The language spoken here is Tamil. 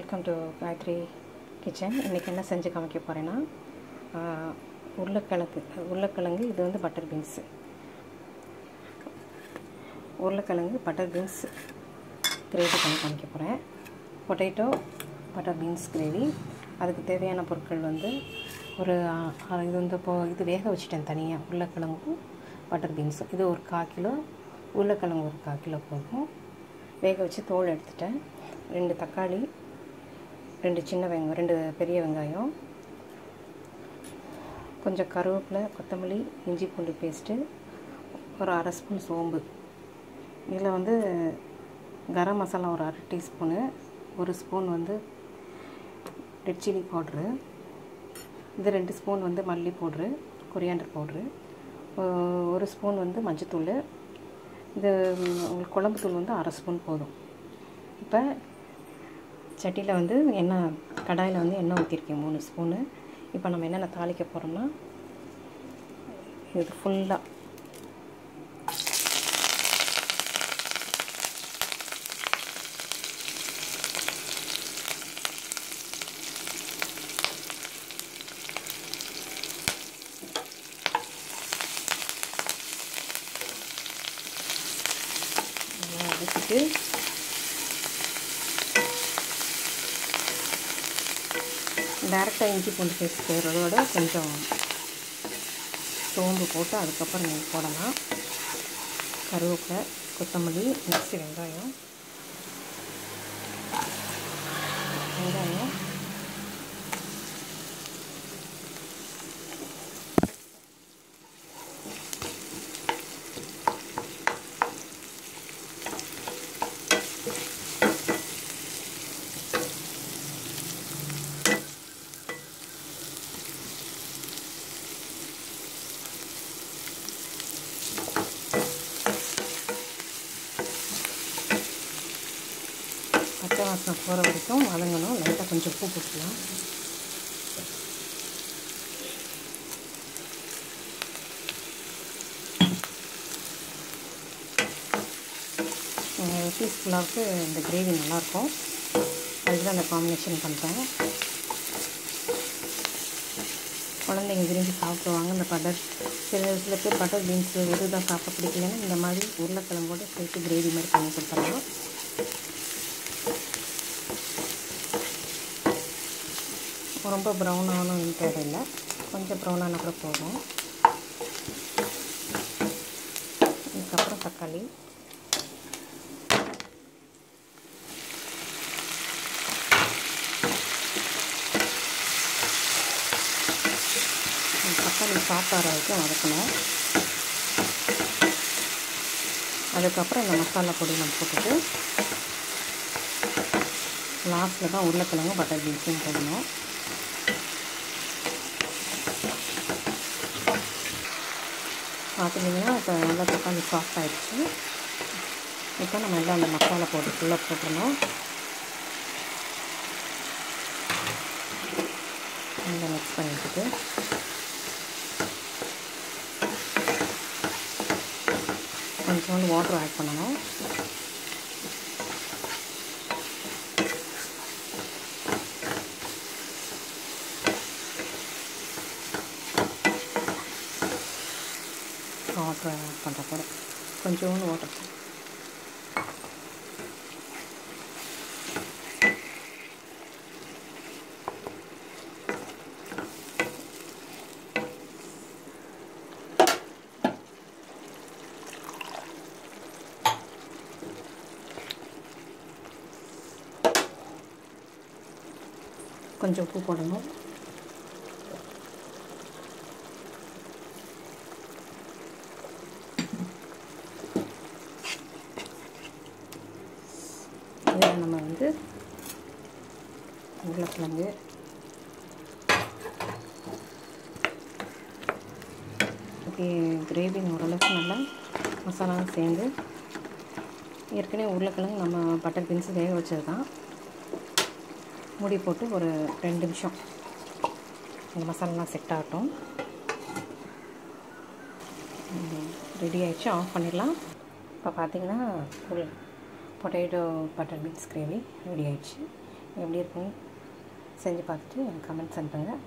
வெல்கம் டு காயத்ரி கிச்சன் இன்றைக்கி என்ன செஞ்சு காமிக்க போகிறேன்னா ஆஹ், உருளைக்கிழங்கு உருளைக்கிழங்கு இது வந்து பட்டர் பீன்ஸு உருளைக்கிழங்கு பட்டர் பீன்ஸ் கிரேவி பண்ணி காமிக்க போகிறேன் பொட்டேட்டோ பட்டர் பீன்ஸ் கிரேவி அதுக்கு தேவையான பொருட்கள் வந்து ஒரு ஆ- ஆ, இது வந்து இப்போ இது வேக வச்சுட்டேன் தனியாக உருளைக்கிழங்கும் பட்டர் பீன்ஸும் இது ஒரு கால் கிலோ உருளைக்கிழங்கு ஒரு கால் கிலோ போகும் வேக வச்சு தோல் எடுத்துட்டேன் ரெண்டு தக்காளி ரெண்டு சின்ன வெங்காயம் ரெண்டு பெரிய வெங்காயம் கொஞ்சம் கருவேப்பிலை கொத்தமல்லி இஞ்சி பூண்டு பேஸ்ட்டு ஒரு அரை ஸ்பூன் சோம்பு இதில் வந்து கரம் மசாலா ஒரு அரை டீஸ்பூனு ஒரு ஸ்பூன் வந்து ரெட் சில்லி பவுட்ரு இது ரெண்டு ஸ்பூன் வந்து மல்லி பவுட்ரு கொரியாண்டர் பவுட்ரு ஒரு ஸ்பூன் வந்து மஞ்சத்தூள் இது ம், உங்களுக்கு குழம்பு தூள் வந்து அரை ஸ்பூன் போதும் இப்போ சட்டியில் வந்து எண்ணெய் கடாயில் வந்து எண்ணெய் ஊற்றிருக்கேன் மூணு ஸ்பூனு இப்போ நம்ம என்னென்ன தாளிக்க போகிறோம்னா இது ஃபுல்லாக நல்லா வதக்கிட்டு டேரெக்டாக இஞ்சி பூண்டு பேஸ்ட் செய்கிறதோட கொஞ்சம் சோம்பு போட்டு அதுக்கப்புறம் நீங்கள் போடலாம் கருவேப்பிலை கொத்தமல்லி நெக்ஸ்ட் வெங்காயம் வெங்காயம் பச்சை வாசனை போகிற வரைக்கும் வதங்கணும் லைட்டாக கொஞ்சம் உப்பு போட்டுக்கலாம் பீஸ் புலாவுக்கு இந்த கிரேவி நல்லாயிருக்கும் அதுக்கு தான் அந்த காம்பினேஷன் பண்ணுறேன் குழந்தைங்க விரும்பி சாப்பிடுவாங்க இந்த பட்டர் சில சில பேர் பட்டர் பீன்ஸ் வெறும் தான் சாப்பிட பிடிக்கலன்னா இந்த மாதிரி உருளைக்கிழங்கோட சேர்த்து கிரேவி மாதிரி பண்ணி கொடுத்துடலாம் ரொம்ப ப்ரௌன் ஆகணும் தேவையில்லை கொஞ்சம் ப்ரௌன் ஆனால் கூட போதும் இதுக்கப்புறம் தக்காளி இந்த தக்காளி சாப்பாடு வரைக்கும் வதக்கணும் அதுக்கப்புறம் இந்த மசாலா பொடி நம்ம போட்டுட்டு லாஸ்ட்டில் தான் உருளைக்கிழங்கு பட்டர் பீன்ஸும் போடணும் பார்த்துட்டிங்கன்னா இப்போ நல்லா தக்காளி சாஃப்ட் ஆகிடுச்சு இப்போ நம்ம எல்லாம் அந்த மசாலா போட்டு ஃபுல்லாக போட்டுருணும் நல்லா மிக்ஸ் பண்ணிட்டு கொஞ்சோண்டு வாட்டர் ஆட் பண்ணணும் வாட்டர் ஆட் பண்ணுற போகிற கொஞ்சோண்டு வாட்டர் கொஞ்சம் உப்பு போடணும் இதில் நம்ம வந்து உருளைக்கிழங்கு ஓகே கிரேவி ஓரளவுக்கு நல்லா மசாலாவும் சேர்ந்து ஏற்கனவே உருளைக்கிழங்கு நம்ம பட்டர் பீன்ஸ் வேக வச்சது தான் மூடி போட்டு ஒரு ரெண்டு நிமிஷம் இந்த மசாலாலாம் செட் ஆகட்டும் ரெடி ஆயிடுச்சு ஆஃப் பண்ணிடலாம் இப்போ பார்த்தீங்கன்னா full potato butter beans gravy ready ஆயிடுச்சு எப்படி இருக்குன்னு செஞ்சு பார்த்துட்டு எனக்கு கமெண்ட்ஸ் அனுப்புங்க